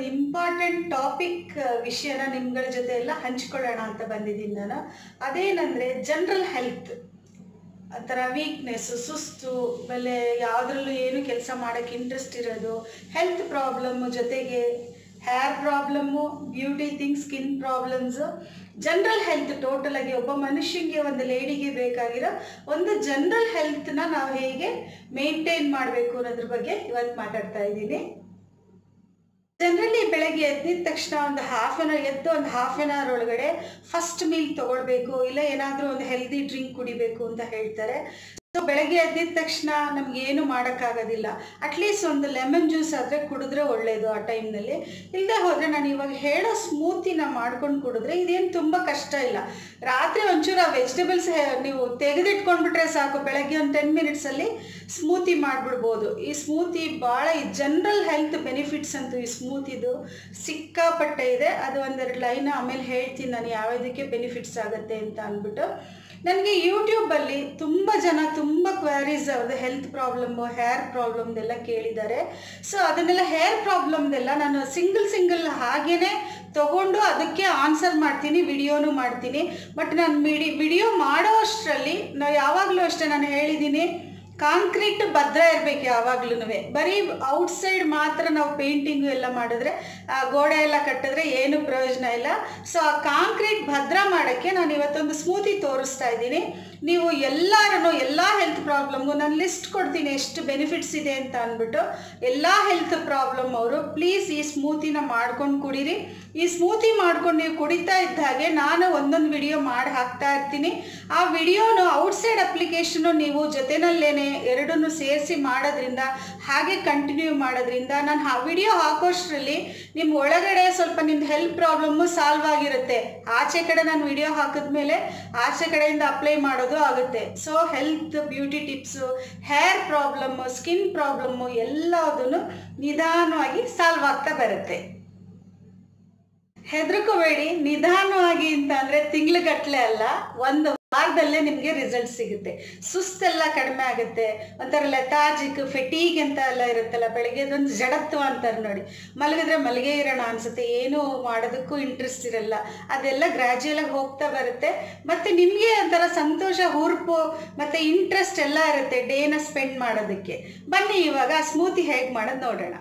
ಒಂದು important topic ವಿಷಯನ ನಿಮ್ಗಳ ಜೊತೆ ಎಲ್ಲ ಹಂಚ್ಕೊಳ್ಳೋಣ ಅಂತ ಬಂದಿದ್ದೀನಿ ನಾನು ಅದೇನಂದರೆ ಜನರಲ್ ಹೆಲ್ತ್ ಒಂಥರ ವೀಕ್ನೆಸ್ಸು ಸುಸ್ತು ಆಮೇಲೆ ಯಾವುದ್ರಲ್ಲೂ ಏನು ಕೆಲಸ ಮಾಡೋಕ್ಕೆ ಇಂಟ್ರೆಸ್ಟ್ ಇರೋದು ಹೆಲ್ತ್ ಪ್ರಾಬ್ಲಮ್ಮು ಜೊತೆಗೆ hair problem beauty thing skin problems general health total ಆಗಿ ಒಬ್ಬ ಮನುಷ್ಯನಿಗೆ ಒಂದು ಲೇಡಿಗೆ ಬೇಕಾಗಿರೋ ಒಂದು ಜನರಲ್ ಹೆಲ್ತ್ನ ನಾವು ಹೇಗೆ ಮೇಂಟೈನ್ ಮಾಡಬೇಕು ಅನ್ನೋದ್ರ ಬಗ್ಗೆ ಇವತ್ತು ಮಾತಾಡ್ತಾ ಇದ್ದೀನಿ ಜನರಲಿ ಬೆಳಗ್ಗೆ ಎದ್ದಿದ ತಕ್ಷಣ ಒಂದು ಹಾಫ್ ಆನ್ ಅವರ್ ಎದ್ದು ಒಂದು ಹಾಫ್ ಆನ್ ಅವರ್ ಒಳಗಡೆ ಫಸ್ಟ್ ಮೀಲ್ ತಗೊಳ್ಬೇಕು ಇಲ್ಲ ಏನಾದರೂ ಒಂದು ಹೆಲ್ದಿ ಡ್ರಿಂಕ್ ಕುಡಿಬೇಕು ಅಂತ ಹೇಳ್ತಾರೆ ಸೊ ಬೆಳಗ್ಗೆ ಎದ್ದಿದ ತಕ್ಷಣ ನಮ್ಗೆ ಏನು ಮಾಡೋಕ್ಕಾಗೋದಿಲ್ಲ ಅಟ್ಲೀಸ್ಟ್ ಒಂದು ಲೆಮನ್ ಜ್ಯೂಸ್ ಆದರೆ ಕುಡಿದ್ರೆ ಒಳ್ಳೆಯದು ಆ ಟೈಮ್ನಲ್ಲಿ ಇಲ್ಲದೆ ಹೋದರೆ ನಾನು ಇವಾಗ ಹೇಳೋ ಸ್ಮೂತಿನ ಮಾಡ್ಕೊಂಡು ಕುಡಿದ್ರೆ ಇದೇನು ತುಂಬ ಕಷ್ಟ ಇಲ್ಲ ರಾತ್ರಿ ಒಂಚೂರು ಆ ವೆಜಿಟೇಬಲ್ಸ್ ನೀವು ತೆಗೆದಿಟ್ಕೊಂಡ್ಬಿಟ್ರೆ ಸಾಕು ಬೆಳಗ್ಗೆ ಒಂದು ಟೆನ್ ಮಿನಿಟ್ಸಲ್ಲಿ ಸ್ಮೂತಿ ಮಾಡಿಬಿಡ್ಬೋದು ಈ ಸ್ಮೂತಿ ಭಾಳ ಈ ಜನರಲ್ ಹೆಲ್ತ್ ಬೆನಿಫಿಟ್ಸ್ ಅಂತೂ ಈ ಸ್ಮೂತಿದು ಸಿಕ್ಕಾಪಟ್ಟೆ ಇದೆ ಅದು ಒಂದೆರಡು ಲೈನ್ ಆಮೇಲೆ ಹೇಳ್ತೀನಿ ನಾನು ಯಾವುದಕ್ಕೆ ಬೆನಿಫಿಟ್ಸ್ ಆಗುತ್ತೆ ಅಂತ ಅಂದ್ಬಿಟ್ಟು ನನಗೆ ಯೂಟ್ಯೂಬಲ್ಲಿ ತುಂಬ ಜನ ತುಂಬ ಕ್ವಾರೀಸ್ ಅವ್ರದ್ದು ಹೆಲ್ತ್ ಪ್ರಾಬ್ಲಮ್ಮು ಹೇರ್ ಪ್ರಾಬ್ಲಮ್ದೆಲ್ಲ ಕೇಳಿದ್ದಾರೆ ಸೊ ಅದನ್ನೆಲ್ಲ ಹೇರ್ ಪ್ರಾಬ್ಲಮ್ದೆಲ್ಲ ನಾನು ಸಿಂಗಲ್ ಸಿಂಗಲ್ ಹಾಗೇ ತಗೊಂಡು ಅದಕ್ಕೆ ಆನ್ಸರ್ ಮಾಡ್ತೀನಿ ವಿಡಿಯೋನು ಮಾಡ್ತೀನಿ ಬಟ್ ನಾನು ಮಿಡಿ ವಿಡಿಯೋ ಮಾಡೋ ಅಷ್ಟರಲ್ಲಿ ನಾವು ಯಾವಾಗಲೂ ಅಷ್ಟೇ ನಾನು ಹೇಳಿದ್ದೀನಿ ಕಾಂಕ್ರೀಟ್ ಭದ್ರ ಇರಬೇಕು ಯಾವಾಗ್ಲೂ ಬರೀ ಔಟ್ಸೈಡ್ ಮಾತ್ರ ನಾವು ಪೇಂಟಿಂಗು ಎಲ್ಲ ಮಾಡಿದ್ರೆ ಆ ಗೋಡೆ ಎಲ್ಲ ಕಟ್ಟಿದ್ರೆ ಏನು ಪ್ರಯೋಜನ ಇಲ್ಲ ಸೊ ಆ ಕಾಂಕ್ರೀಟ್ ಭದ್ರ ಮಾಡೋಕ್ಕೆ ನಾನು ಇವತ್ತೊಂದು ಸ್ಮೂತಿ ತೋರಿಸ್ತಾ ಇದ್ದೀನಿ ನೀವು ಎಲ್ಲರೂ ಎಲ್ಲ ಹೆಲ್ತ್ ಪ್ರಾಬ್ಲಮ್ಗೂ ನಾನು ಲಿಸ್ಟ್ ಕೊಡ್ತೀನಿ ಎಷ್ಟು ಬೆನಿಫಿಟ್ಸ್ ಇದೆ ಅಂತ ಅಂದ್ಬಿಟ್ಟು ಎಲ್ಲ ಹೆಲ್ತ್ ಪ್ರಾಬ್ಲಮ್ ಅವರು ಪ್ಲೀಸ್ ಈ ಸ್ಮೂತಿನ ಮಾಡ್ಕೊಂಡು ಕುಡೀರಿ ಈ ಸ್ಮೂತಿ ಮಾಡ್ಕೊಂಡು ನೀವು ಕುಡಿತಾ ಇದ್ದ ಹಾಗೆ ನಾನು ಒಂದೊಂದು ವಿಡಿಯೋ ಮಾಡಿ ಹಾಕ್ತಾ ಇರ್ತೀನಿ ಆ ವಿಡಿಯೋನು ಔಟ್ಸೈಡ್ ಅಪ್ಲಿಕೇಶನು ನೀವು ಜೊತೆನಲ್ಲೇನೆ ಎರಡನ್ನೂ ಸೇರಿಸಿ ಮಾಡೋದ್ರಿಂದ ಹಾಗೆ ಕಂಟಿನ್ಯೂ ಮಾಡೋದ್ರಿಂದ ನಾನು ಆ ವಿಡಿಯೋ ಹಾಕೋಷ್ಟರಲ್ಲಿ ನಿಮ್ಮ ಒಳಗಡೆ ಸ್ವಲ್ಪ ನಿಮ್ದು ಹೆಲ್ತ್ ಪ್ರಾಬ್ಲಮ್ಮು ಸಾಲ್ವ್ ಆಗಿರುತ್ತೆ ಆಚೆ ಕಡೆ ನಾನು ವಿಡಿಯೋ ಹಾಕಿದ್ಮೇಲೆ ಆಚೆ ಕಡೆಯಿಂದ ಅಪ್ಲೈ ಮಾಡೋದು ಆಗುತ್ತೆ so health beauty tips hair problem skin problem ಎಲ್ಲದನ್ನು ನಿಧಾನವಾಗಿ ಸಾಲ್ವ್ ಆಗ್ತಾ ಬರುತ್ತೆ ಹೆದರ್ಕೋಬೇಡಿ ನಿಧಾನವಾಗಿ ಅಂತ ಅಂದರೆ ತಿಂಗ್ಳುಗಟ್ಟಲೆ ಅಲ್ಲ ಒಂದು ವಾರದಲ್ಲೇ ನಿಮಗೆ ರಿಸಲ್ಟ್ ಸಿಗುತ್ತೆ ಸುಸ್ತೆಲ್ಲ ಕಡಿಮೆ ಆಗುತ್ತೆ ಒಂಥರ ಲೆಥಾಜಿಕ್ ಫೆಟೀಗ್ ಅಂತ ಎಲ್ಲ ಇರುತ್ತಲ್ಲ ಬೆಳಗ್ಗೆ ಒಂದು ಜಡತ್ವ ಅಂತಾರೆ ನೋಡಿ ಮಲಗಿದ್ರೆ ಮಲಗೇ ಇರೋಣ ಅನ್ಸುತ್ತೆ ಏನು ಮಾಡೋದಕ್ಕೂ ಇಂಟ್ರೆಸ್ಟ್ ಇರಲ್ಲ ಅದೆಲ್ಲ ಗ್ರ್ಯಾಜುಯಲಾಗಿ ಹೋಗ್ತಾ ಬರುತ್ತೆ ಮತ್ತು ನಿಮಗೆ ಒಂಥರ ಸಂತೋಷ ಹುರುಪು ಮತ್ತು ಇಂಟ್ರೆಸ್ಟ್ ಎಲ್ಲ ಇರುತ್ತೆ ಡೇನ ಸ್ಪೆಂಡ್ ಮಾಡೋದಕ್ಕೆ ಬನ್ನಿ ಇವಾಗ ಸ್ಮೂತಿ ಹೇಗೆ ಮಾಡೋದು ನೋಡೋಣ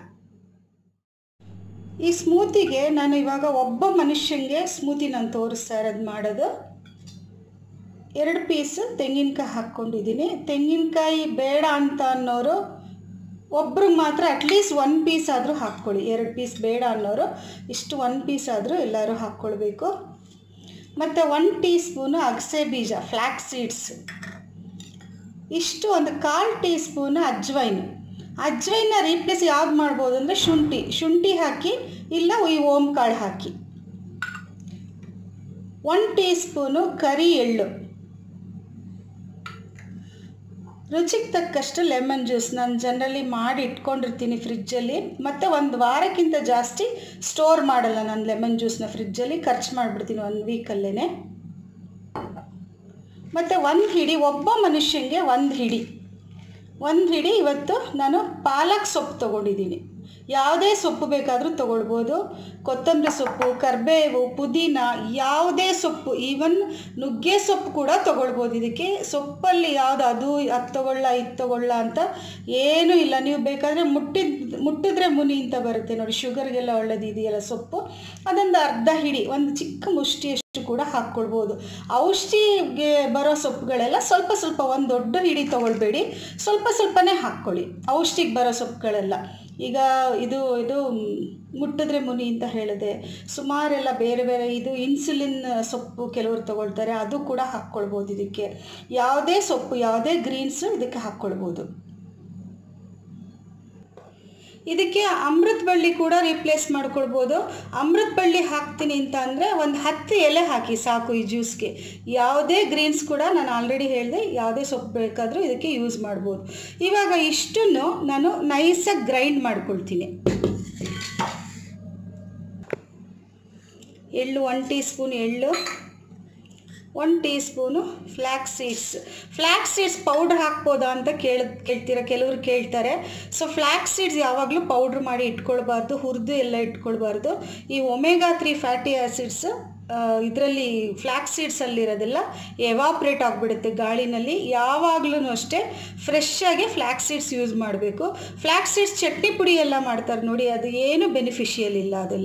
ಈ ಸ್ಮೂತಿಗೆ ನಾನು ಇವಾಗ ಒಬ್ಬ ಮನುಷ್ಯನಿಗೆ ಸ್ಮೂತಿ ನಾನು ತೋರಿಸ್ತಾ ಇರೋದು ಮಾಡೋದು ಎರಡು ಪೀಸ್ ತೆಂಗಿನಕಾಯಿ ಹಾಕ್ಕೊಂಡಿದ್ದೀನಿ ತೆಂಗಿನಕಾಯಿ ಬೇಡ ಅಂತ ಅನ್ನೋರು ಒಬ್ರಿಗೆ ಮಾತ್ರ ಅಟ್ಲೀಸ್ಟ್ ಒನ್ ಪೀಸ್ ಆದರೂ ಹಾಕ್ಕೊಳ್ಳಿ ಎರಡು ಪೀಸ್ ಬೇಡ ಅನ್ನೋರು ಇಷ್ಟು ಒನ್ ಪೀಸ್ ಆದರೂ ಎಲ್ಲರೂ ಹಾಕ್ಕೊಳ್ಬೇಕು ಮತ್ತು ಒನ್ ಟೀ ಸ್ಪೂನು ಅಗಸೆ ಬೀಜ ಫ್ಲ್ಯಾಕ್ ಸೀಡ್ಸ್ ಇಷ್ಟು ಒಂದು ಕಾಲು ಟೀ ಸ್ಪೂನು ಅಜ್ವೈನ್ ಅಜ್ವೈನ ರೀಪ್ಲೇಸ್ ಯಾವ್ದು ಮಾಡ್ಬೋದು ಅಂದರೆ ಶುಂಠಿ ಶುಂಠಿ ಹಾಕಿ ಇಲ್ಲ ಈ ಓಮ್ ಕಾಳು ಹಾಕಿ ಒನ್ ಟೀ ಸ್ಪೂನು ಕರಿ ಎಳ್ಳು ರುಚಿಗೆ ತಕ್ಕಷ್ಟು ಲೆಮನ್ ಜ್ಯೂಸ್ ನಾನು ಜನರಲಿ ಮಾಡಿ ಇಟ್ಕೊಂಡಿರ್ತೀನಿ ಫ್ರಿಜ್ಜಲ್ಲಿ ಮತ್ತು ಒಂದು ವಾರಕ್ಕಿಂತ ಜಾಸ್ತಿ ಸ್ಟೋರ್ ಮಾಡಲ್ಲ ನಾನು ಲೆಮನ್ ಜ್ಯೂಸ್ನ ಫ್ರಿಜ್ಜಲ್ಲಿ ಖರ್ಚು ಮಾಡಿಬಿಡ್ತೀನಿ ಒಂದು ವೀಕಲ್ಲೇ ಮತ್ತು ಒಂದು ಹಿಡಿ ಒಬ್ಬ ಮನುಷ್ಯನಿಗೆ ಒಂದು ಹಿಡಿ ಒಂದು ಹಿಡಿ ಇವತ್ತು ನಾನು ಪಾಲಕ್ ಸೊಪ್ಪು ತೊಗೊಂಡಿದ್ದೀನಿ ಯಾವುದೇ ಸೊಪ್ಪು ಬೇಕಾದರೂ ತೊಗೊಳ್ಬೋದು ಕೊತ್ತಂಬರಿ ಸೊಪ್ಪು ಕರಿಬೇವು ಪುದೀನ ಯಾವುದೇ ಸೊಪ್ಪು ಈವನ್ ನುಗ್ಗೆ ಸೊಪ್ಪು ಕೂಡ ತೊಗೊಳ್ಬೋದು ಇದಕ್ಕೆ ಸೊಪ್ಪಲ್ಲಿ ಯಾವುದು ಅದು ಅದು ತೊಗೊಳ್ಳ ಇದು ತೊಗೊಳ್ಳ ಅಂತ ಏನೂ ಇಲ್ಲ ನೀವು ಬೇಕಾದರೆ ಮುಟ್ಟಿದ ಮುಟ್ಟಿದ್ರೆ ಮುನಿ ಅಂತ ಬರುತ್ತೆ ನೋಡಿ ಶುಗರ್ಗೆಲ್ಲ ಒಳ್ಳೇದು ಇದೆಯಲ್ಲ ಸೊಪ್ಪು ಅದೊಂದು ಅರ್ಧ ಹಿಡಿ ಒಂದು ಚಿಕ್ಕ ಮುಷ್ಟಿಯಷ್ಟು ಕೂಡ ಹಾಕ್ಕೊಳ್ಬೋದು ಔಷಧಿಗೆ ಬರೋ ಸೊಪ್ಪುಗಳೆಲ್ಲ ಸ್ವಲ್ಪ ಸ್ವಲ್ಪ ಒಂದು ದೊಡ್ಡ ಹಿಡಿ ತೊಗೊಳ್ಬೇಡಿ ಸ್ವಲ್ಪ ಸ್ವಲ್ಪನೇ ಹಾಕ್ಕೊಳ್ಳಿ ಔಷಧಿಗೆ ಬರೋ ಸೊಪ್ಪುಗಳೆಲ್ಲ ಈಗ ಇದು ಇದು ಮುಟ್ಟಿದ್ರೆ ಮುನಿ ಅಂತ ಹೇಳಿದೆ ಸುಮಾರೆಲ್ಲ ಬೇರೆ ಬೇರೆ ಇದು ಇನ್ಸುಲಿನ್ ಸೊಪ್ಪು ಕೆಲವರು ತಗೊಳ್ತಾರೆ ಅದು ಕೂಡ ಹಾಕ್ಕೊಳ್ಬೋದು ಇದಕ್ಕೆ ಯಾವುದೇ ಸೊಪ್ಪು ಯಾವುದೇ ಗ್ರೀನ್ಸು ಇದಕ್ಕೆ ಹಾಕ್ಕೊಳ್ಬೋದು ಇದಕ್ಕೆ ಅಮೃತ ಬಳ್ಳಿ ಕೂಡ ರಿಪ್ಲೇಸ್ ಮಾಡ್ಕೊಳ್ಬೋದು ಅಮೃತ ಬಳ್ಳಿ ಹಾಕ್ತೀನಿ ಅಂತ ಅಂದರೆ ಒಂದು ಹತ್ತು ಎಲೆ ಹಾಕಿ ಸಾಕು ಈ ಜ್ಯೂಸ್ಗೆ ಯಾವುದೇ ಗ್ರೀನ್ಸ್ ಕೂಡ ನಾನು ಆಲ್ರೆಡಿ ಹೇಳಿದೆ ಯಾವುದೇ ಸೊಪ್ಪು ಬೇಕಾದರೂ ಇದಕ್ಕೆ ಯೂಸ್ ಮಾಡ್ಬೋದು ಇವಾಗ ಇಷ್ಟನ್ನು ನಾನು ನೈಸಾಗಿ ಗ್ರೈಂಡ್ ಮಾಡ್ಕೊಳ್ತೀನಿ ಎಳ್ಳು ಒನ್ ಟೀ ಸ್ಪೂನ್ ಎಳ್ಳು one teaspoon flax seeds flax seeds powder ಹಾಕ್ಬೋದಾ ಅಂತ ಕೇಳ ಕೇಳ್ತೀರ ಕೆಲವರು ಕೇಳ್ತಾರೆ ಸೊ ಫ್ಲ್ಯಾಕ್ ಸೀಡ್ಸ್ ಯಾವಾಗಲೂ ಪೌಡ್ರ್ ಮಾಡಿ ಇಟ್ಕೊಳ್ಬಾರ್ದು ಹುರಿದು ಎಲ್ಲ ಇಟ್ಕೊಳ್ಬಾರ್ದು ಈ ಒಮೆಗಾ ತ್ರೀ ಫ್ಯಾಟಿ ಆ್ಯಸಿಡ್ಸ್ ಇದರಲ್ಲಿ ಫ್ಲ್ಯಾಕ್ ಸೀಡ್ಸಲ್ಲಿರೋದೆಲ್ಲ ಎವಾಪ್ರೇಟ್ ಆಗಿಬಿಡುತ್ತೆ ಗಾಳಿನಲ್ಲಿ ಯಾವಾಗಲೂ ಅಷ್ಟೇ ಫ್ರೆಶ್ ಆಗಿ ಫ್ಲ್ಯಾಕ್ ಸೀಡ್ಸ್ ಯೂಸ್ ಮಾಡಬೇಕು ಫ್ಲ್ಯಾಕ್ ಸೀಡ್ಸ್ ಚಟ್ನಿ ಪುಡಿ ಎಲ್ಲ ಮಾಡ್ತಾರೆ ನೋಡಿ ಅದು ಏನು ಬೆನಿಫಿಷಿಯಲ್ ಇಲ್ಲ ಅದೆಲ್ಲ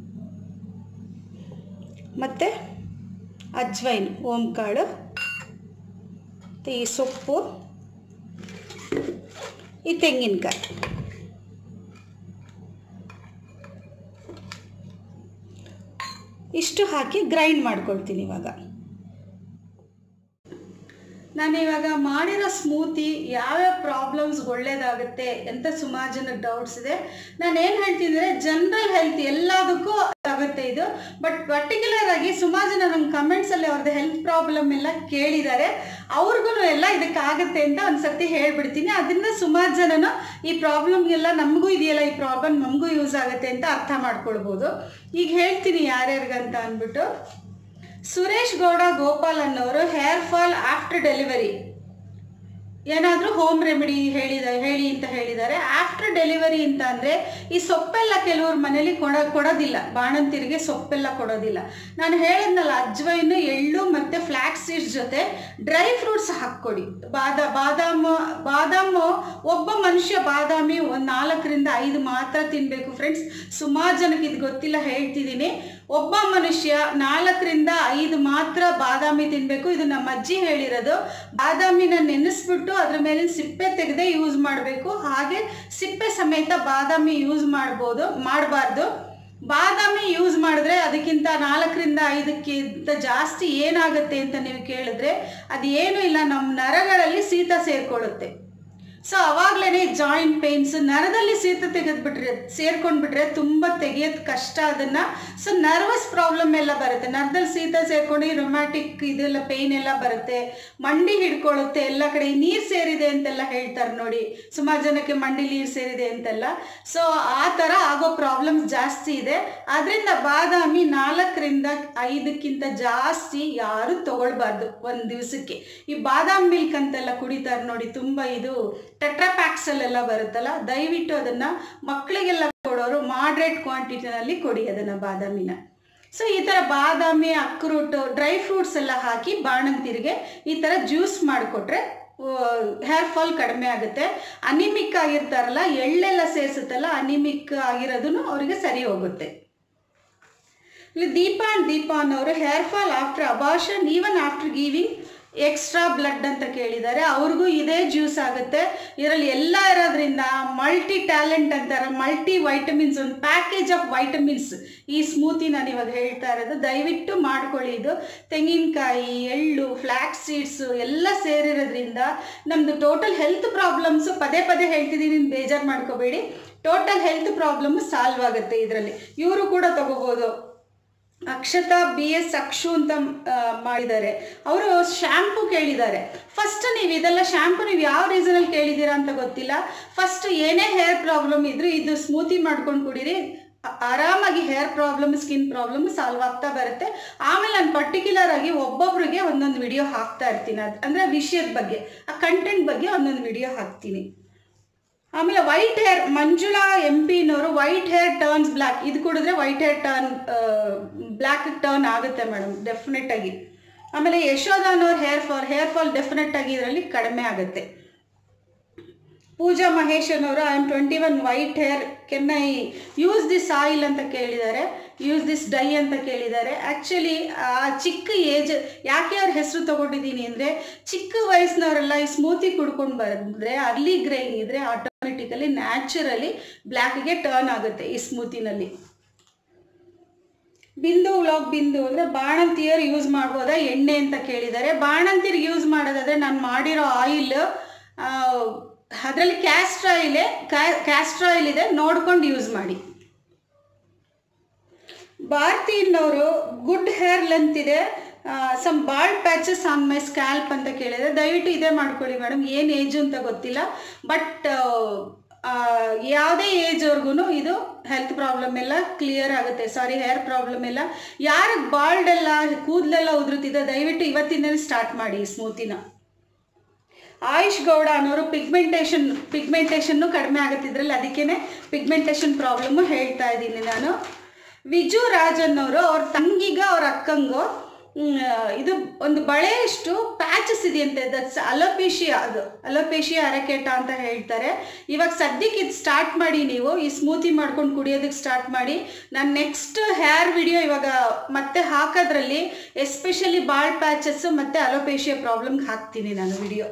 ಮತ್ತು ಅಜ್ವೈನ್ ಓಂಕಾಳು ಮತ್ತು ಈ ಸೊಪ್ಪು ಈ ತೆಂಗಿನಕಾಯಿ ಇಷ್ಟು ಹಾಕಿ ಗ್ರೈಂಡ್ ಮಾಡ್ಕೊಳ್ತೀನಿ ಇವಾಗ ನಾನು ಇವಾಗ ಮಾಡಿರೋ ಸ್ಮೂತಿ ಯಾವ್ಯಾವ ಪ್ರಾಬ್ಲಮ್ಸ್ ಒಳ್ಳೇದಾಗುತ್ತೆ ಅಂತ ಸುಮಾರು ಜನಕ್ಕೆ ಡೌಟ್ಸ್ ಇದೆ ನಾನು ಏನು ಹೇಳ್ತೀನಿ ಅಂದರೆ ಜನರಲ್ ಹೆಲ್ತ್ ಎಲ್ಲದಕ್ಕೂ ಆಗುತ್ತೆ ಇದು ಬಟ್ ಪರ್ಟಿಕ್ಯುಲರ್ ಆಗಿ ಸುಮಾರು ಜನ ನಮ್ಮ ಕಮೆಂಟ್ಸಲ್ಲಿ ಅವ್ರದ್ದು ಹೆಲ್ತ್ ಪ್ರಾಬ್ಲಮ್ ಎಲ್ಲ ಕೇಳಿದ್ದಾರೆ ಅವ್ರಿಗೂ ಎಲ್ಲ ಇದಕ್ಕಾಗುತ್ತೆ ಅಂತ ಒಂದು ಸರ್ತಿ ಹೇಳ್ಬಿಡ್ತೀನಿ ಅದರಿಂದ ಸುಮಾರು ಜನನು ಈ ಪ್ರಾಬ್ಲಮ್ಗೆಲ್ಲ ನಮಗೂ ಇದೆಯಲ್ಲ ಈ ಪ್ರಾಬ್ಲಮ್ ನಮಗೂ ಯೂಸ್ ಆಗುತ್ತೆ ಅಂತ ಅರ್ಥ ಮಾಡ್ಕೊಳ್ಬೋದು ಈಗ ಹೇಳ್ತೀನಿ ಯಾರ್ಯಾರಿಗಂತ ಅಂದ್ಬಿಟ್ಟು ಸುರೇಶ್ ಗೌಡ ಗೋಪಾಲ್ ಅನ್ನೋರು ಹೇರ್ ಫಾಲ್ ಆಫ್ಟರ್ ಡೆಲಿವರಿ ಏನಾದರೂ ಹೋಮ್ ರೆಮಿಡಿ ಹೇಳಿದ ಹೇಳಿ ಅಂತ ಹೇಳಿದ್ದಾರೆ ಆಫ್ಟರ್ ಡೆಲಿವರಿ ಅಂತ ಅಂದರೆ ಈ ಸೊಪ್ಪೆಲ್ಲ ಕೆಲವ್ರ ಮನೇಲಿ ಕೊಡ ಕೊಡೋದಿಲ್ಲ ಬಾಣಂತಿರಿಗೆ ಸೊಪ್ಪೆಲ್ಲ ಕೊಡೋದಿಲ್ಲ ನಾನು ಹೇಳಿದ್ನಲ್ಲ ಅಜ್ವೈನು ಎಳ್ಳು ಮತ್ತು ಫ್ಲ್ಯಾಕ್ ಸೀಡ್ಸ್ ಜೊತೆ ಡ್ರೈ ಫ್ರೂಟ್ಸ್ ಹಾಕ್ಕೊಡಿ ಬಾದ ಬಾದಾಮ ಬಾದಾಮು ಒಬ್ಬ ಮನುಷ್ಯ ಬಾದಾಮಿ ಒಂದು ನಾಲ್ಕರಿಂದ ಐದು ಮಾತ್ರ ತಿನ್ನಬೇಕು ಫ್ರೆಂಡ್ಸ್ ಸುಮಾರು ಜನಕ್ಕೆ ಇದು ಗೊತ್ತಿಲ್ಲ ಹೇಳ್ತಿದ್ದೀನಿ ಒಬ್ಬ ಮನುಷ್ಯ ನಾಲ್ಕರಿಂದ ಐದು ಮಾತ್ರ ಬಾದಾಮಿ ತಿನ್ನಬೇಕು ಇದು ನಮ್ಮ ಅಜ್ಜಿ ಹೇಳಿರೋದು ಬಾದಾಮಿನ ನೆನೆಸ್ಬಿಟ್ಟು ಅದ್ರ ಮೇಲಿನ ಸಿಪ್ಪೆ ತೆಗೆದೇ ಯೂಸ್ ಮಾಡಬೇಕು ಹಾಗೆ ಸಿಪ್ಪೆ ಸಮೇತ ಬಾದಾಮಿ ಯೂಸ್ ಮಾಡ್ಬೋದು ಮಾಡಬಾರ್ದು ಬಾದಾಮಿ ಯೂಸ್ ಮಾಡಿದ್ರೆ ಅದಕ್ಕಿಂತ ನಾಲ್ಕರಿಂದ ಐದಕ್ಕಿಂತ ಜಾಸ್ತಿ ಏನಾಗುತ್ತೆ ಅಂತ ನೀವು ಕೇಳಿದ್ರೆ ಅದು ಏನೂ ಇಲ್ಲ ನಮ್ಮ ನರಗಳಲ್ಲಿ ಶೀತ ಸೇರ್ಕೊಳ್ಳುತ್ತೆ ಸೊ ಅವಾಗಲೇ ಜಾಯಿಂಟ್ ಪೇನ್ಸ್ ನರದಲ್ಲಿ ಶೀತ ತೆಗೆದ್ಬಿಟ್ರೆ ಸೇರ್ಕೊಂಡ್ಬಿಟ್ರೆ ತುಂಬ ತೆಗಿಯೋದು ಕಷ್ಟ ಅದನ್ನು ಸೊ ನರ್ವಸ್ ಪ್ರಾಬ್ಲಮ್ ಎಲ್ಲ ಬರುತ್ತೆ ನರದಲ್ಲಿ ಶೀತ ಸೇರ್ಕೊಂಡು ರೊಮ್ಯಾಟಿಕ್ ಇದೆಲ್ಲ ಪೇಯ್ನ್ ಎಲ್ಲ ಬರುತ್ತೆ ಮಂಡಿ ಹಿಡ್ಕೊಳ್ಳುತ್ತೆ ಎಲ್ಲ ಕಡೆ ನೀರು ಸೇರಿದೆ ಅಂತೆಲ್ಲ ಹೇಳ್ತಾರೆ ನೋಡಿ ಸುಮಾರು ಜನಕ್ಕೆ ಮಂಡಿ ನೀರು ಸೇರಿದೆ ಅಂತೆಲ್ಲ ಸೊ ಆ ಥರ ಆಗೋ ಪ್ರಾಬ್ಲಮ್ಸ್ ಜಾಸ್ತಿ ಇದೆ ಅದರಿಂದ ಬಾದಾಮಿ ನಾಲ್ಕರಿಂದ ಐದಕ್ಕಿಂತ ಜಾಸ್ತಿ ಯಾರು ತಗೊಳ್ಬಾರ್ದು ಒಂದು ದಿವಸಕ್ಕೆ ಈ ಬಾದಾಮ್ ಮಿಲ್ಕ್ ಅಂತೆಲ್ಲ ಕುಡಿತಾರೆ ನೋಡಿ ತುಂಬ ಇದು ಟೆಟ್ರಾಪ್ಯಾಕ್ಸಲ್ಲೆಲ್ಲ ಬರುತ್ತಲ್ಲ ದಯವಿಟ್ಟು ಅದನ್ನು ಮಕ್ಕಳಿಗೆಲ್ಲ ಕೊಡೋರು ಮಾಡ್ರೇಟ್ ಕ್ವಾಂಟಿಟಿನಲ್ಲಿ ಕೊಡಿ ಅದನ್ನು ಬಾದಾಮಿನ ಸೊ ಈ ಥರ ಬಾದಾಮಿ ಅಕ್ರೂಟು ಡ್ರೈ ಫ್ರೂಟ್ಸ್ ಎಲ್ಲ ಹಾಕಿ ಬಾಣಂತಿರಿಗೆ ಈ ಥರ ಜ್ಯೂಸ್ ಮಾಡಿಕೊಟ್ರೆ ಹೇರ್ ಫಾಲ್ ಕಡಿಮೆ ಆಗುತ್ತೆ ಅನಿಮಿಕ್ ಆಗಿರ್ತಾರಲ್ಲ ಎಳ್ಳೆಲ್ಲ ಸೇರಿಸುತ್ತಲ್ಲ ಅನಿಮಿಕ್ ಆಗಿರೋದನ್ನು ಅವರಿಗೆ ಸರಿ ಹೋಗುತ್ತೆ ಇಲ್ಲಿ ದೀಪಾ ಅಂಡ್ ದೀಪಾ ಅನ್ನೋರು hair fall after abortion even after giving extra blood ಅಂತ ಕೇಳಿದ್ದಾರೆ ಅವ್ರಿಗೂ ಇದೇ ಜ್ಯೂಸ್ ಆಗುತ್ತೆ ಇದರಲ್ಲಿ ಎಲ್ಲ ಇರೋದ್ರಿಂದ ಮಲ್ಟಿ ಟ್ಯಾಲೆಂಟ್ ಅಂತಾರೆ ಮಲ್ಟಿ ವೈಟಮಿನ್ಸ್ ಒಂದು ಪ್ಯಾಕೇಜ್ ಆಫ್ ವೈಟಮಿನ್ಸ್ ಈ ಸ್ಮೂತಿ ನಾನು ಇವಾಗ ಹೇಳ್ತಾ ಇರೋದು ದಯವಿಟ್ಟು ಮಾಡ್ಕೊಳ್ಳಿ ಇದು ತೆಂಗಿನಕಾಯಿ ಎಳ್ಳು ಫ್ಲ್ಯಾಕ್ ಸೀಡ್ಸು ಎಲ್ಲ ಸೇರಿರೋದ್ರಿಂದ ನಮ್ಮದು ಟೋಟಲ್ ಹೆಲ್ತ್ ಪ್ರಾಬ್ಲಮ್ಸು ಪದೇ ಪದೇ ಹೇಳ್ತಿದ್ದೀನಿ ಬೇಜಾರು ಮಾಡ್ಕೋಬೇಡಿ ಟೋಟಲ್ ಹೆಲ್ತ್ ಪ್ರಾಬ್ಲಮ್ ಸಾಲ್ವ್ ಆಗುತ್ತೆ ಇದರಲ್ಲಿ ಇವರು ಕೂಡ ತಗೋಬೋದು ಅಕ್ಷತಾ ಬಿ ಎಸ್ ಅಕ್ಷು ಅಂತ ಆ, ಮಾಡಿದ್ದಾರೆ ಅವರು ಶ್ಯಾಂಪು ಕೇಳಿದ್ದಾರೆ ಫಸ್ಟ್ ನೀವು ಇದೆಲ್ಲ ಶ್ಯಾಂಪು ನೀವು ಯಾವ ರೀಸನಲ್ಲಿ ಕೇಳಿದ್ದೀರಾ ಅಂತ ಗೊತ್ತಿಲ್ಲ ಫಸ್ಟ್ ಏನೇ ಹೇರ್ ಪ್ರಾಬ್ಲಮ್ ಇದ್ರೂ ಇದು ಸ್ಮೂತಿ ಮಾಡ್ಕೊಂಡು ಕುಡೀರಿ ಆ- ಆರಾಮಾಗಿ hair problem skin problem solve ಆಗ್ತಾ ಬರುತ್ತೆ ಆಮೇಲೆ ನಾನು ಪರ್ಟಿಕ್ಯುಲರ್ ಆಗಿ ಒಬ್ಬೊಬ್ರಿಗೆ ಒಂದೊಂದು ವಿಡಿಯೋ ಹಾಕ್ತಾ ಇರ್ತೀನಿ ಅದು ಅಂದರೆ ವಿಷಯದ ಬಗ್ಗೆ ಆ ಕಂಟೆಂಟ್ ಬಗ್ಗೆ ಒಂದೊಂದು ವಿಡಿಯೋ ಹಾಕ್ತೀನಿ ಆಮೇಲೆ ವೈಟ್ ಹೇರ್ ಮಂಜುಳಾ ಎಂ ಪಿನವರು ವೈಟ್ ಹೇರ್ ಟರ್ನ್ಸ್ ಬ್ಲ್ಯಾಕ್ ಇದು ಕುಡಿದ್ರೆ white hair turn black turn ಆಗುತ್ತೆ ಮೇಡಮ್ ಡೆಫಿನೆಟ್ ಆಗಿ ಆಮೇಲೆ ಯಶೋಧಾನವ್ರ hair fall hair fall definite ಆಗಿ ಇದರಲ್ಲಿ ಕಡಿಮೆ ಆಗುತ್ತೆ ಪೂಜಾ ಮಹೇಶನ್ ಅವರು I am twenty one white hair can I use this oil ಅಂತ ಕೇಳಿದ್ದಾರೆ ಯೂಸ್ ದಿಸ್ ಡೈ ಅಂತ ಕೇಳಿದ್ದಾರೆ ಆ್ಯಕ್ಚುಲಿ ಆ ಚಿಕ್ಕ ಏಜ್ ಯಾಕೆ ಅವ್ರ ಹೆಸರು ತಗೊಂಡಿದ್ದೀನಿ ಅಂದರೆ ಚಿಕ್ಕ ವಯಸ್ಸಿನವರೆಲ್ಲ ಈ ಸ್ಮೂತಿ ಕುಡ್ಕೊಂಡು ಬಂದರೆ ಅರ್ಲಿ ಗ್ರೈನ್ ಇದ್ದರೆ ಆಟೋಮೆಟಿಕಲಿ ನ್ಯಾಚುರಲಿ ಬ್ಲ್ಯಾಕ್ಗೆ ಟರ್ನ್ ಆಗುತ್ತೆ ಈ ಸ್ಮೂತಿನಲ್ಲಿ ಬಿಂದು ವ್ಲಾಗ್ ಬಿಂದು ಅಂದರೆ ಬಾಣಂತಿಯರು ಯೂಸ್ ಮಾಡ್ಬೋದಾ ಎಣ್ಣೆ ಅಂತ ಕೇಳಿದ್ದಾರೆ ಬಾಣಂತಿಯರಿಗೆ ಯೂಸ್ ಮಾಡೋದಾದರೆ ನಾನು ಮಾಡಿರೋ ಆಯಿಲ್ ಅದರಲ್ಲಿ ಕ್ಯಾಸ್ಟ್ರ್ ಆಯಿಲೇ ಕ್ಯಾಸ್ಟ್ರ್ ಆಯಿಲ್ ಇದೆ ನೋಡ್ಕೊಂಡು ಯೂಸ್ ಮಾಡಿ ಭಾರತೀನವರು ಗುಡ್ ಹೇರ್ ಲೆಂತ್ ಇದೆ some bald patches on my scalp ಅಂತ ಕೇಳಿದೆ ದಯವಿಟ್ಟು ಇದೇ ಮಾಡ್ಕೊಳ್ಳಿ ಮೇಡಮ್ ಏನು ಏಜು ಅಂತ ಗೊತ್ತಿಲ್ಲ ಬಟ್ ಯಾವುದೇ ಏಜ್ವರೆಗೂ ಇದು ಹೆಲ್ತ್ ಪ್ರಾಬ್ಲಮ್ ಎಲ್ಲ ಕ್ಲಿಯರ್ ಆಗುತ್ತೆ ಸಾರಿ ಹೇರ್ ಪ್ರಾಬ್ಲಮ್ ಎಲ್ಲ ಯಾರಿಗೆ ಬಾಲ್ಡ್ ಎಲ್ಲ ಕೂದಲೆಲ್ಲ ಉದುರುತ್ತಿದೆ ದಯವಿಟ್ಟು ಇವತ್ತಿಂದಲೇ ಸ್ಟಾರ್ಟ್ ಮಾಡಿ ಈ ಸ್ಮೂತಿನ ಆಯುಷ್ ಗೌಡ ಅನ್ನೋರು ಪಿಗ್ಮೆಂಟೇಷನ್ ಪಿಗ್ಮೆಂಟೇಷನ್ನು ಕಡಿಮೆ ಆಗುತ್ತೆ ಇದರಲ್ಲಿ ಅದಕ್ಕೇ ಪಿಗ್ಮೆಂಟೇಷನ್ ಪ್ರಾಬ್ಲಮ್ಮು ಹೇಳ್ತಾ ಇದ್ದೀನಿ ನಾನು ವಿಜು ರಾಜ್ ಅನ್ನೋರು ಅವ್ರ ತಂಗಿಗ ಅವ್ರ ಅಕ್ಕಂಗು ಮ್, ಇದು ಒಂದು ಬಳೆಯಷ್ಟು ಪ್ಯಾಚಸ್ ಇದೆಯಂತೆ ದಟ್ಸ್ ಅಲೋಪೇಶಿಯಾ ಅದು ಅಲೋಪೇಶಿಯಾ ಅರಕೆಟ ಅಂತ ಹೇಳ್ತಾರೆ ಇವಾಗ ಸದ್ಯಕ್ಕೆ ಇದು ಸ್ಟಾರ್ಟ್ ಮಾಡಿ ನೀವು ಈ ಸ್ಮೂತಿ ಮಾಡ್ಕೊಂಡು ಕುಡಿಯೋದಕ್ಕೆ ಸ್ಟಾರ್ಟ್ ಮಾಡಿ ನಾನು ನೆಕ್ಸ್ಟ್ ಹೇರ್ ವಿಡಿಯೋ ಇವಾಗ ಮತ್ತೆ ಹಾಕೋದ್ರಲ್ಲಿ ಎಸ್ಪೆಷಲಿ ಬಾಳ್ ಪ್ಯಾಚಸ್ಸು ಮತ್ತು ಅಲೋಪೇಶಿಯಾ ಪ್ರಾಬ್ಲಮ್ಗೆ ಹಾಕ್ತೀನಿ ನಾನು ವಿಡಿಯೋ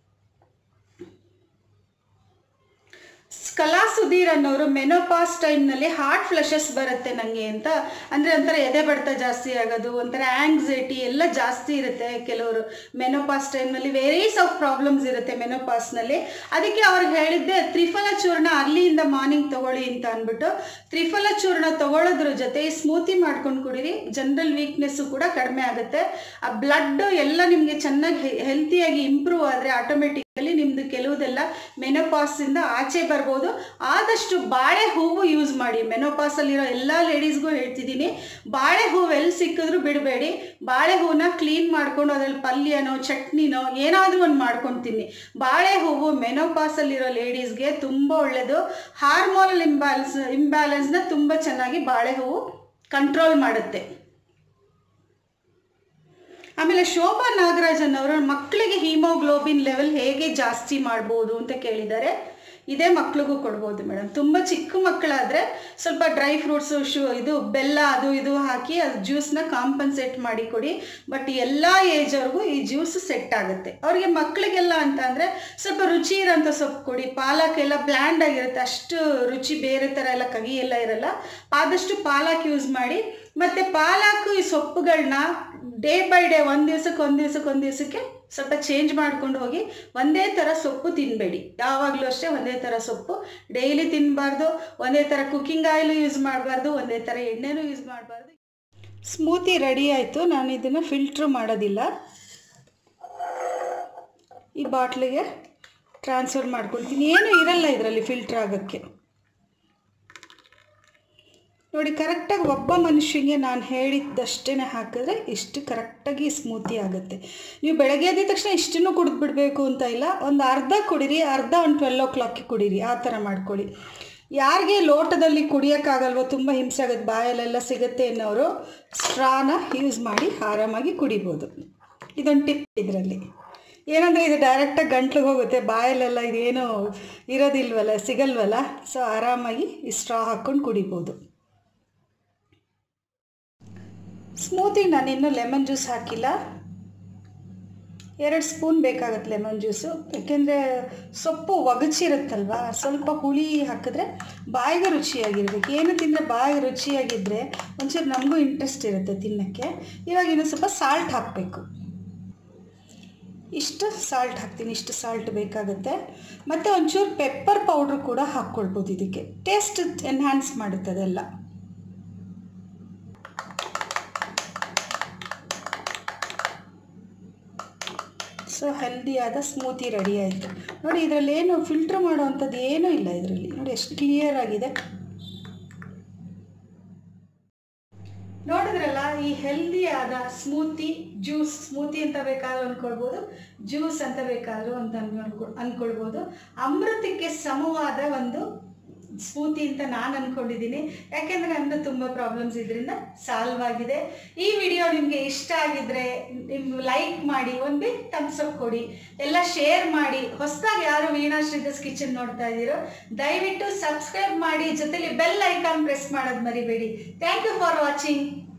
ಕಲಾ ಸುಧೀರ್ ಅನ್ನೋರು ಮೆನೋಪಾಸ್ ಟೈಮ್ನಲ್ಲಿ ಹಾರ್ಟ್ ಫ್ಲಶಸ್ ಬರುತ್ತೆ ನನಗೆ ಅಂತ ಅಂದರೆ ಒಂಥರ ಎದೆ ಬಡ್ತ ಜಾಸ್ತಿ ಆಗೋದು ಒಂಥರ ಆಂಗ್ಸೈಟಿ ಎಲ್ಲ ಜಾಸ್ತಿ ಇರುತ್ತೆ ಕೆಲವರು ಮೆನೋಪಾಸ್ ಟೈಮ್ನಲ್ಲಿ ವೇರೀಸ್ ಆಫ್ ಪ್ರಾಬ್ಲಮ್ಸ್ ಇರುತ್ತೆ ಮೆನೋಪಾಸ್ನಲ್ಲಿ ಅದಕ್ಕೆ ಅವ್ರಿಗೆ ಹೇಳಿದ್ದೆ ತ್ರಿಫಲ ಚೂರ್ಣ ಅಲ್ಲಿಂದ ಮಾರ್ನಿಂಗ್ ತಗೊಳ್ಳಿ ಅಂತ ಅಂದ್ಬಿಟ್ಟು ತ್ರಿಫಲ ಚೂರ್ಣ ತಗೊಳ್ಳೋದ್ರ ಜೊತೆ ಈ ಸ್ಮೂತಿ ಮಾಡ್ಕೊಂಡು ಕುಡೀರಿ ಜನರಲ್ ವೀಕ್ನೆಸ್ಸು ಕೂಡ ಕಡಿಮೆ ಆಗುತ್ತೆ ಆ ಬ್ಲಡ್ ಎಲ್ಲ ನಿಮಗೆ ಚೆನ್ನಾಗಿ ಹೆಲ್ತಿಯಾಗಿ ಇಂಪ್ರೂವ್ ಆದರೆ ಆಟೋಮೆಟಿಕಲಿ ನಿಮ್ಮದು ಕೆಲವುದೆಲ್ಲ ಮೆನೋಪಾಸಿಂದ ಆಚೆ ಬರ್ಬೋದು ಆದಷ್ಟು ಬಾಳೆ ಹೂವು ಯೂಸ್ ಮಾಡಿ ಮೆನೋಪಾಸಲ್ಲಿರೋ ಎಲ್ಲ ಲೇಡೀಸ್ಗೂ ಹೇಳ್ತಿದ್ದೀನಿ ಬಾಳೆ ಹೂವು ಎಲ್ಲಿ ಸಿಕ್ಕಿದ್ರು ಬಿಡಬೇಡಿ ಬಾಳೆ ಹೂವನ್ನ ಕ್ಲೀನ್ ಮಾಡ್ಕೊಂಡು ಅದ್ರಲ್ಲಿ ಪಲ್ಯನೋ ಚಟ್ನಿನೋ ಏನಾದರೂ ಒಂದು ಮಾಡ್ಕೊಂಡು ತಿನ್ನಿ ಬಾಳೆ ಹೂವು ಮೆನೋಪಾಸಲ್ಲಿರೋ ಲೇಡೀಸ್ಗೆ ತುಂಬ ಒಳ್ಳೆಯದು ಹಾರ್ಮೋನಲ್ ಇಂಬ್ಯಾಲೆನ್ಸ್ ಇಂಬ್ಯಾಲೆನ್ಸ್ನ ತುಂಬ ಚೆನ್ನಾಗಿ ಬಾಳೆ ಹೂವು ಕಂಟ್ರೋಲ್ ಮಾಡುತ್ತೆ ಆಮೇಲೆ ಶೋಭಾ ನಾಗರಾಜನ್ ಅವರು ಮಕ್ಕಳಿಗೆ ಹೀಮೋಗ್ಲೋಬಿನ್ ಲೆವೆಲ್ ಹೇಗೆ ಜಾಸ್ತಿ ಮಾಡ್ಬೋದು ಅಂತ ಕೇಳಿದ್ದಾರೆ ಇದೇ ಮಕ್ಳಿಗೂ ಕೊಡ್ಬೋದು ಮೇಡಮ್ ತುಂಬ ಚಿಕ್ಕ ಮಕ್ಕಳಾದರೆ ಸ್ವಲ್ಪ ಡ್ರೈ ಫ್ರೂಟ್ಸು ಶು ಇದು ಬೆಲ್ಲ ಅದು ಇದು ಹಾಕಿ ಅದು ಜ್ಯೂಸ್ನ ಕಾಂಪನ್ಸೇಟ್ ಮಾಡಿ ಕೊಡಿ ಬಟ್ ಎಲ್ಲ ಏಜ್ವರೆಗೂ ಈ ಜ್ಯೂಸ್ ಸೆಟ್ ಆಗುತ್ತೆ ಅವ್ರಿಗೆ ಮಕ್ಕಳಿಗೆಲ್ಲ ಅಂತ ಅಂದರೆ ಸ್ವಲ್ಪ ರುಚಿ ಇರೋಂಥ ಸೊಪ್ಪು ಕೊಡಿ ಪಾಲಕ್ ಎಲ್ಲ ಬ್ಲ್ಯಾಂಡ್ ಆಗಿರುತ್ತೆ ಅಷ್ಟು ರುಚಿ ಬೇರೆ ಥರ ಎಲ್ಲ ಕಹಿ ಎಲ್ಲ ಇರಲ್ಲ ಆದಷ್ಟು ಪಾಲಕ್ ಯೂಸ್ ಮಾಡಿ ಮತ್ತು ಪಾಲಕ್ ಈ ಸೊಪ್ಪುಗಳನ್ನ ಡೇ ಬೈ ಡೇ ಒಂದು ದಿವ್ಸಕ್ಕೆ ಒಂದು ದಿವ್ಸಕ್ಕೆ ಒಂದು ದಿವಸಕ್ಕೆ ಸ್ವಲ್ಪ ಚೇಂಜ್ ಮಾಡ್ಕೊಂಡು ಹೋಗಿ ಒಂದೇ ಥರ ಸೊಪ್ಪು ತಿನ್ನಬೇಡಿ ಯಾವಾಗಲೂ ಅಷ್ಟೇ ಒಂದೇ ಥರ ಸೊಪ್ಪು ಡೈಲಿ ತಿನ್ನಬಾರ್ದು ಒಂದೇ ಥರ ಕುಕ್ಕಿಂಗ್ ಆಯಿಲು ಯೂಸ್ ಮಾಡಬಾರ್ದು ಒಂದೇ ಥರ ಎಣ್ಣೆನೂ ಯೂಸ್ ಮಾಡಬಾರ್ದು ಸ್ಮೂತಿ ರೆಡಿ ಆಯಿತು ನಾನು ಇದನ್ನು ಫಿಲ್ಟ್ರ್ ಮಾಡೋದಿಲ್ಲ ಈ ಬಾಟ್ಲಿಗೆ ಟ್ರಾನ್ಸ್ಫರ್ ಮಾಡ್ಕೊಳ್ತೀನಿ ಏನೂ ಇರಲ್ಲ ಇದರಲ್ಲಿ ಫಿಲ್ಟ್ರ್ ಆಗೋಕ್ಕೆ ನೋಡಿ ಕರೆಕ್ಟಾಗಿ ಒಬ್ಬ ಮನುಷ್ಯನಿಗೆ ನಾನು ಹೇಳಿದ್ದಷ್ಟೇ ಹಾಕಿದ್ರೆ ಇಷ್ಟು ಕರೆಕ್ಟಾಗಿ ಸ್ಮೂತಿ ಆಗುತ್ತೆ ನೀವು ಬೆಳಗ್ಗೆ ಎದ್ದ ತಕ್ಷಣ ಇಷ್ಟನ್ನು ಕುಡಿದ್ಬಿಡ್ಬೇಕು ಅಂತ ಇಲ್ಲ ಒಂದು ಅರ್ಧ ಕುಡೀರಿ ಅರ್ಧ ಒಂದು ಟ್ವೆಲ್ ಓ ಕ್ಲಾಕಿಗೆ ಕುಡೀರಿ ಆ ಥರ ಮಾಡ್ಕೊಳ್ಳಿ ಯಾರಿಗೆ ಲೋಟದಲ್ಲಿ ಕುಡಿಯೋಕ್ಕಾಗಲ್ವೋ ತುಂಬ ಹಿಂಸೆ ಆಗುತ್ತೆ ಬಾಯಲ್ಲೆಲ್ಲ ಸಿಗುತ್ತೆ ಅನ್ನೋರು ಸ್ಟ್ರಾನ ಯೂಸ್ ಮಾಡಿ ಆರಾಮಾಗಿ ಕುಡಿಬೋದು ಇದೊಂದು ಟಿಪ್ ಇದರಲ್ಲಿ ಏನಂದರೆ ಇದು ಡೈರೆಕ್ಟಾಗಿ ಗಂಟ್ಲಿಗೆ ಹೋಗುತ್ತೆ ಬಾಯಲ್ಲೆಲ್ಲ ಇದೇನು ಇರೋದಿಲ್ವಲ್ಲ ಸಿಗಲ್ವಲ್ಲ ಸೊ ಆರಾಮಾಗಿ ಈ ಸ್ಟ್ರಾ ಹಾಕ್ಕೊಂಡು ಕುಡಿಬೋದು ಸ್ಮೂತಿಗೆ ನಾನು ಇನ್ನೂ ಲೆಮನ್ ಜ್ಯೂಸ್ ಹಾಕಿಲ್ಲ ಎರಡು ಸ್ಪೂನ್ ಬೇಕಾಗುತ್ತೆ ಲೆಮನ್ ಜ್ಯೂಸು ಯಾಕೆಂದರೆ ಸೊಪ್ಪು ಒಗಚಿರುತ್ತಲ್ವ ಸ್ವಲ್ಪ ಹುಳಿ ಹಾಕಿದ್ರೆ ಬಾಯಿಗೆ ರುಚಿಯಾಗಿರ್ಬೇಕು ಏನು ತಿಂದರೆ ಬಾಯಿಗೆ ರುಚಿಯಾಗಿದ್ದರೆ ಒಂಚೂರು ನಮಗೂ ಇಂಟ್ರೆಸ್ಟ್ ಇರುತ್ತೆ ತಿನ್ನೋಕ್ಕೆ ಇವಾಗ ಇನ್ನು ಸ್ವಲ್ಪ ಸಾಲ್ಟ್ ಹಾಕಬೇಕು ಇಷ್ಟು ಸಾಲ್ಟ್ ಹಾಕ್ತೀನಿ ಇಷ್ಟು ಸಾಲ್ಟ್ ಬೇಕಾಗುತ್ತೆ ಮತ್ತು ಒಂಚೂರು ಪೆಪ್ಪರ್ ಪೌಡ್ರ್ ಕೂಡ ಹಾಕ್ಕೊಳ್ಬೋದು ಇದಕ್ಕೆ ಟೇಸ್ಟ್ ಎನ್ಹ್ಯಾನ್ಸ್ ಮಾಡುತ್ತೆ ಅದೆಲ್ಲ ಸೊ ಹೆಲ್ದಿಯಾದ ಸ್ಮೂತಿ ರೆಡಿ ಆಯಿತು ನೋಡಿ ಇದರಲ್ಲಿ ಏನು ಫಿಲ್ಟ್ರ್ ಮಾಡೋವಂಥದ್ದು ಏನೂ ಇಲ್ಲ ಇದರಲ್ಲಿ ನೋಡಿ ಎಷ್ಟು ಕ್ಲಿಯರ್ ಆಗಿದೆ ನೋಡಿದ್ರಲ್ಲ ಈ ಹೆಲ್ದಿಯಾದ ಸ್ಮೂತಿ ಜ್ಯೂಸ್ ಸ್ಮೂತಿ ಅಂತ ಬೇಕಾದ್ರೂ ಅಂದ್ಕೊಳ್ಬೋದು ಜ್ಯೂಸ್ ಅಂತ ಬೇಕಾದರೂ ಅಂತ ಅನ್ಕೊಳ್ಕೊ ಅಂದ್ಕೊಳ್ಬೋದು ಅಮೃತಕ್ಕೆ ಸಮವಾದ ಒಂದು ಸ್ಮೂತಿ ಅಂತ ನಾನು ಅಂದ್ಕೊಂಡಿದ್ದೀನಿ ಯಾಕೆಂದರೆ ನನ್ನ ತುಂಬ ಪ್ರಾಬ್ಲಮ್ಸ್ ಇದರಿಂದ ಸಾಲ್ವ್ ಆಗಿದೆ ಈ ವಿಡಿಯೋ ನಿಮಗೆ ಇಷ್ಟ ಆಗಿದ್ರೆ ನಿಮ್ಮ ಲೈಕ್ ಮಾಡಿ ಒಂದು ಬಿಗ್ ಥಮ್ಸ್ ಅಪ್ ಕೊಡಿ ಎಲ್ಲ ಶೇರ್ ಮಾಡಿ ಹೊಸದಾಗಿ ಯಾರು ವೀಣಾ ಶ್ರೀಧಸ್ ಕಿಚನ್ ನೋಡ್ತಾ ಇದ್ದೀರೋ ದಯವಿಟ್ಟು ಸಬ್ಸ್ಕ್ರೈಬ್ ಮಾಡಿ ಜೊತೆಲಿ ಬೆಲ್ ಐಕಾನ್ ಪ್ರೆಸ್ ಮಾಡೋದು ಮರಿಬೇಡಿ ಥ್ಯಾಂಕ್ ಯು ಫಾರ್ ವಾಚಿಂಗ್